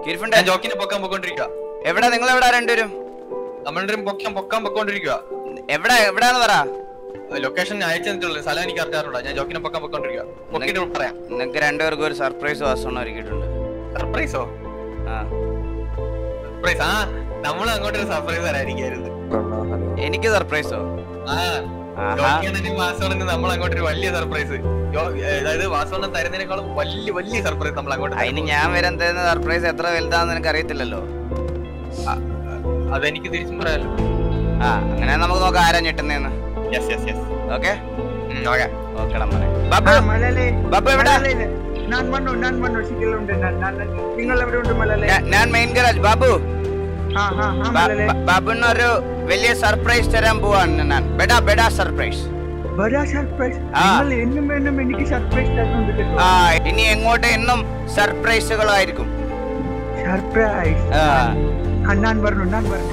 കിരിഫുണ്ട് ഞാൻ ജോക്കിനെ പൊക്കാൻ പൊക്കോണ്ടിരിക്കുക എവിടെ നിങ്ങൾ എവിടെ രണ്ടുപേരും നമ്മളുടെ പൊക്കാൻ പൊക്കാൻ പൊക്കോണ്ടിരിക്കുക എവിടെ എവിടെയാന്ന് പറ ലൊക്കേഷൻ അയച്ചു തന്നിട്ടുള്ളൂ സ്ഥലം എനിക്ക് അറിയാറുണ്ടോ ഞാൻ ജോക്കിനെ പൊക്കാൻ പൊക്കോണ്ടിരിക്കുക പൊക്കിട്ട് പറയാം നിങ്ങൾക്ക് രണ്ടുപേർക്കും ഒരു സർപ്രൈസ് വാസണം ഒരുക്കിയിട്ടുണ്ട് സർപ്രൈസോ ആ സർപ്രൈസ് ആ നമ്മൾ അങ്ങോട്ടൊരു സർപ്രൈസ് തരായിരിക്കായിരുന്നു എനിക്ക് സർപ്രൈസോ ആ ആഹാ. ജോക്കിയാണെങ്കിലും വാസവണ്ണന് നമ്മൾ അങ്ങോട്ടൊരു വലിയ സർപ്രൈസ് അതായത് വാസവണ്ണൻ തരുന്നതിനേക്കാളും വലിയ വലിയ സർപ്രൈസ് നമ്മൾ അങ്ങോട്ട് അതിന് തരാൻ ഞാൻ വരാൻ തരുന്ന സർപ്രൈസ് എത്ര വലുതാന്ന് എനിക്ക് അറിയത്തില്ലല്ലോ പോകുന്നു. ആ, അതെനിക്ക് തിരിച്ചും പറയാലോ ആ അങ്ങനെ നമുക്ക് നോക്കാം ആരാ ഞെട്ടുന്നേന്ന് yes yes yes okay okay ഓക്കെടാ മോനെ ആ, ബാബു മലയാളി ബാബു എവിടെ മലയാളി. ഞാൻ വന്നു ഞാൻ വന്നു സിറ്റിയിലുണ്ട് ഞാൻ ഞാൻ നിങ്ങൾ എവിടെ ഉണ്ട് മലയാളി ഞാ- ഞാൻ മെയിൻ ഗരാജ് ബാബു ആ ആ ആ ബാ- മലയാളി ബാ- ബാബുവിന് ഒരു വലിയ സർപ്രൈസ് തരാൻ പോവാണ് ഞാൻ ബെഡാ ബെഡാ സർപ്രൈസ് ബഡാ സർപ്രൈസ് ആ. നിങ്ങൾ എന്നും എന്നും എനിക്ക് സർപ്രൈസ് തരുന്നുണ്ട് കേട്ടോ ആ ഇനി എങ്ങോട്ട് എന്നും സർപ്രൈസുകളായിരിക്കും സർപ്രൈസ് ആ, ആ ഞാൻ പറഞ്ഞു ഞാൻ പറഞ്ഞു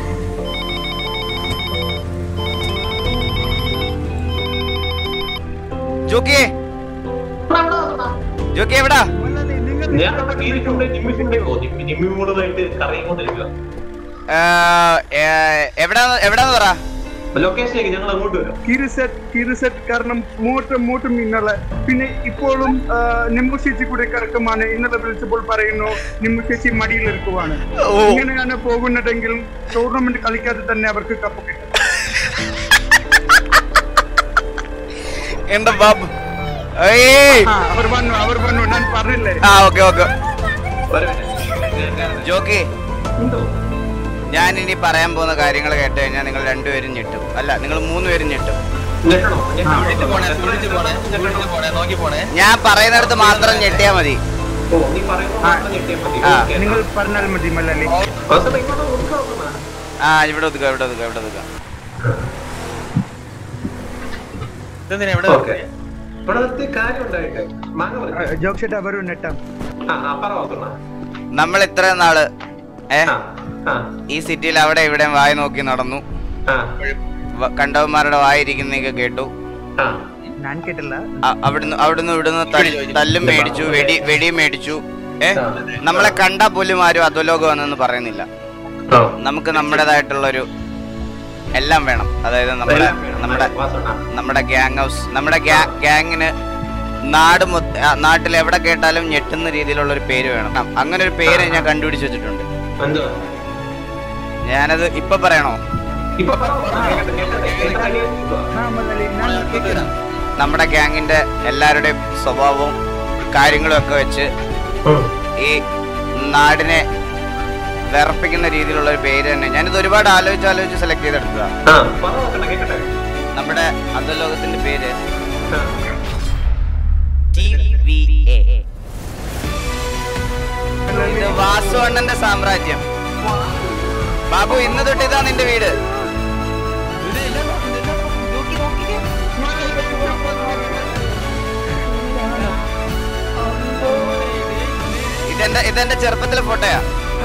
ജോക്കി ജോക്കി എവിടാ മലയാളി നിങ്ങൾ ഞാൻ അവിടെ കീരിട്ടുണ്ട് ജിമ്മിക്കുണ്ടോ ജിമ്മി ജിമ്മി കൂടുതലായിട്ട് കറങ്ങിക്കൊണ്ടിരിക്കുക ആ, ഏ, എവിടാന്ന് എവിടാന്ന് പറ ലൊക്കേഷനിലേക്ക് ഞങ്ങൾ അങ്ങോട്ട് വരാം കിരുസെറ്റ് കിരുസെറ്റ് കാരണം മൂട്ടും മൂട്ടും ഇന്നലെ പിന്നെ ഇപ്പോഴും ആ, നിമ്മു ചേച്ചി കൂടെ കിടക്കുമാണ് ഇന്നലെ വിളിച്ചപ്പോൾ പറയുന്നു നിമ്മു ചേച്ചി മടിയിലിരിക്കുവാണ് ഓ. ഇങ്ങനെയാണ് പോകുന്നതെങ്കിൽ ടൂർണമെന്റ് കളിക്കാതെ തന്നെ അവർക്ക് കപ്പ് കിട്ടും എന്താ ബാബു ഏയ് ആ, അവർ വന്നു അവർ വന്നു ഞാൻ പറഞ്ഞില്ലേ ആ ഓക്കെ ഓക്കെ ഒരു minute. ജോക്കി എന്തോ ഞാൻ ഇനി പറയാൻ പോകുന്ന കാര്യങ്ങൾ കേട്ട് കഴിഞ്ഞാൽ നിങ്ങൾ രണ്ടുപേരും ഞെട്ടും അല്ല നിങ്ങൾ മൂന്നുപേരും ഞെട്ടും ഞെട്ടണോ സൂക്ഷിച്ച് പോണേ ഞെട്ടണോ? സൂക്ഷിച്ച് പോണേ സൂക്ഷിച്ച് പോണേ നോക്കി പോണേ ഞാൻ പറയുന്നിടത്ത് മാത്രം ഞെട്ടിയാ മതി ഓ നീ പറയുന്നത് മാത്രം ഞെട്ടിയാൽ മതി ആ. ഓക്കേ. നിങ്ങൾ പറഞ്ഞാൽ മതി മലയാളി അവസാനം ഇങ്ങോട്ട് ഒതുക്കം നോക്കുന്ന. ആ ഇവിടെ ഒതുക്കുക ഇവിടെ ഒതുക്കുക ഇവിടെ ഒതുക്കുക ഇതെന്തിനാ എവിടെ ഓക്കേ. ഇവിടെ നിർത്തി കാര്യം ഉണ്ടായിട്ട് മാങ്ങ പറിച്ചു. ജോക്ക് ചേട്ടാ വരൂ നെട്ടാം ആ ആ പറ വാസുണ്ണ. നമ്മൾ ഇത്രയും നാള് ഏ ആ ആ ഈ സിറ്റിയിൽ അവിടെ ഇവിടെ വായി നോക്കി നടന്നു ആ വ- കണ്ടവന്മാരുടെ വായിരിക്കുന്നൊക്കെ കേട്ടു ആ ഞാൻ കേട്ടില്ല അ- അവിടുന്ന് അവിടുന്ന് ഇവിടുന്ന് തല്ല്- തല്ലും മേടിച്ചു വെടി വെടി മേടിച്ചു ഏ നമ്മളെ കണ്ടാ പോലും ആരും അധോലോകമാണെന്ന് പറയുന്നില്ല ആ. നമുക്ക് നമ്മുടേതായിട്ടുള്ളൊരു എല്ലാം വേണം അതായത് നമ്മുടെ എല്ലാം വേണം. നമ്മുടെ വാസുണ്ണ. നമ്മുടെ ഗ്യാങ് ഹൗസ് നമ്മുടെ ഗ്യാങ്ങിന് നാട് മൊത്ത- ആ, നാട്ടിൽ എവിടെ കേട്ടാലും ഞെട്ടുന്ന രീതിയിലുള്ള ഒരു പേര് വേണം അങ്ങനെ ഒരു പേര് ഞാൻ കണ്ടുപിടിച്ച് വെച്ചിട്ടുണ്ട് എന്തോ? ഞാനത് ഇപ്പൊ പറയണോ ഇപ്പൊ പറ വാസുണ്ണ. കേൾക്കട്ടെ, കേൾക്കട്ടെ. എനിക്ക് അറിയാം. ആ മലയാളി ഞാൻ കേൾക്കുന്നു നമ്മുടെ ഗ്യാങ്ങിന്റെ എല്ലാവരുടെയും സ്വഭാവവും കാര്യങ്ങളും ഒക്കെ വെച്ച് ഉം. ഈ നാടിനെ വിറപ്പിക്കുന്ന രീതിയിലുള്ള ഒരു പേര് തന്നെ ഞാനിത് ഒരുപാട് ആലോചിച്ച് ആലോചിച്ച് സെലക്ട് ചെയ്തെടുത്തതാ ആ പറ വാസുണ്ണ, കേൾക്കട്ടെ. നമ്മുടെ അധോലോകത്തിന്റെ പേര് ആ. TVA. ഇത് വാസു അണ്ണന്റെ സാമ്രാജ്യം ബാബു ഇന്ന് തൊട്ട് ഇതാ നിന്റെ വീട് ഇതെന്റെ ഇതെന്റെ ചെറുപ്പത്തിലെ ഫോട്ടോയാ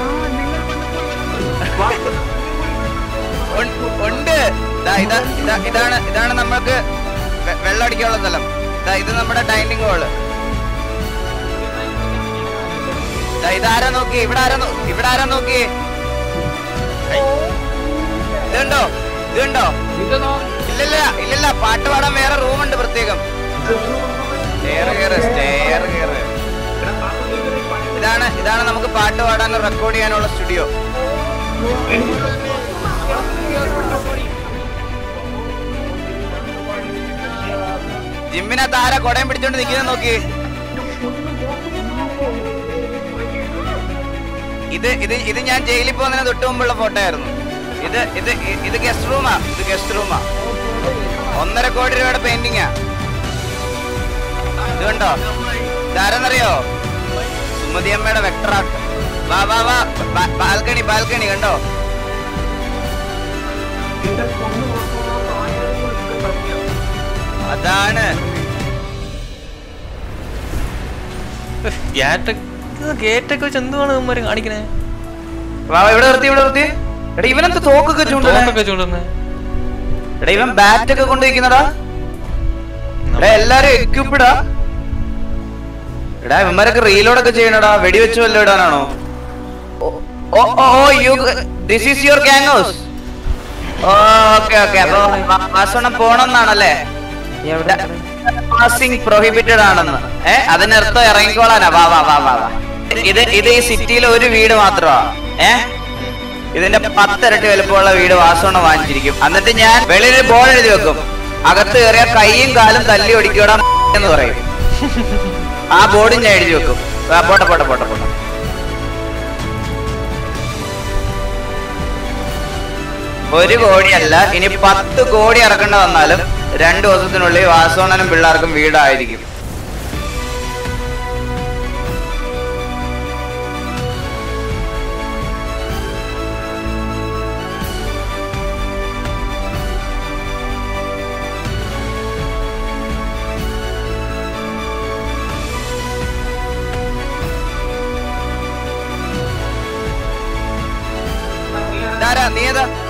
ഉൺ- ഉണ്ട് ദാ ഇതാ ഇതാ ഇതാണ് ഇതാണ് നമ്മൾക്ക് വെ- വെള്ളം അടിക്കാനുള്ള സ്ഥലം ദാ ഇത് നമ്മുടെ ഡൈനിങ് ഹാള് ദാ ഇതാരാ നോക്കി ഇവിടെ ആരാ നോ- ഇവിടെ ആരാ നോക്കി ഇതുണ്ടോ ഇതുണ്ടോ ഇല്ലില്ല ഇല്ലില്ല പാട്ട് പാടാൻ വേറെ റൂമുണ്ട് പ്രത്യേകം സ്റ്റെയർ കയറ് സ്റ്റെയർ കയറ് എടാ, വാസുണ്ണ, ഇതൊരു പണി. ഇതാണ് ഇതാണ് നമുക്ക് പാട്ട് പാടാനും റെക്കോർഡ് ചെയ്യാനുള്ള സ്റ്റുഡിയോ ജിമ്മിനകത്ത് ആരാ കൊടയം പിടിച്ചോണ്ട് നിൽക്കുന്നത് നോക്കി ഇത് ഇത് ഇത് ഞാൻ ജയിലിൽ പോകുന്നതിന് തൊട്ട് മുമ്പുള്ള ഫോട്ടോ ആയിരുന്നു ഇത് ഇത് ഇ- ഇത് ഗസ്റ്റ് റൂമാ ഇത് ഗസ്റ്റ് റൂമാ ഒന്നര കോടി രൂപയുടെ പെയിന്റിങ്ങാ ഇത് കണ്ടോ ഇതാരെന്നറിയോ സുമതി അമ്മയുടെ വെക്ടറാട്ട് വാ വാ വാ ബാ- ബാൽക്കണി ബാൽക്കണി കണ്ടോ നിന്റെ പൊന്ന് വാസുണ്ണ, ആയിരം രൂപ പഠിക്കാം. അതാണ് ഗേറ്റൊക്കെ വെച്ച് എന്തുവാണ് ഇവന്മാര് കാണിക്കണേ വാ വാ, ഇവിടെ നിർത്തി ഇവിടെ നിർത്തി എടാ ഇവനെന്ത് തോക്കൊക്കെ ചൂണ്ടണേ തോക്കൊക്കെ ചൂണ്ടുന്നേ എടാ ഇവൻ ബാറ്റ് ഒക്കെ കൊണ്ടുവയ്ക്കുന്നടാ എടാ എല്ലാരും എക്യൂപ്പിടാ എടാ ഇവന്മാരൊക്കെ റീലോഡൊക്കെ ചെയ്യണടാ വെടിവെച്ച് വല്ല ഇടാനാണോ oh oh oh you this is your gang house okay okay അപ്പൊ വാസോണം പോണെന്നാണല്ലേ പാസിംഗ് പ്രൊഹിബിറ്റഡ് ആണെന്ന് ഏ അതിനർത്ഥം ഇറങ്ങിക്കോളാനാ വാ വാ വാ വാ വാ ഇത് ഇത് ഈ സിറ്റിയിലെ ഒരു വീട് മാത്രമാ ഏ ഇതിന്റെ പത്തിരട്ടി വലുപ്പമുള്ള വീട് വാസോണം വാങ്ങിച്ചിരിക്കും എന്നിട്ട് ഞാൻ വെളിയിൽ ബോൾ എഴുതി വെക്കും അകത്ത് കയറിയ കൈയും കാലും തല്ലി ഒടിക്കോടാ എന്ന് പറയും ആ ബോർഡും ഞാൻ എഴുതി വെക്കും ആ, പോട്ടെ പോട്ടെ പോട്ടെ പോട്ടെ ഒരു കോടിയല്ല ഇനി പത്ത് കോടി ഇറക്കേണ്ട വന്നാലും രണ്ടു ദിവസത്തിനുള്ളിൽ വാസോണനും പിള്ളേർക്കും വീടായിരിക്കും ഇതാരാ? നീ ഏതാ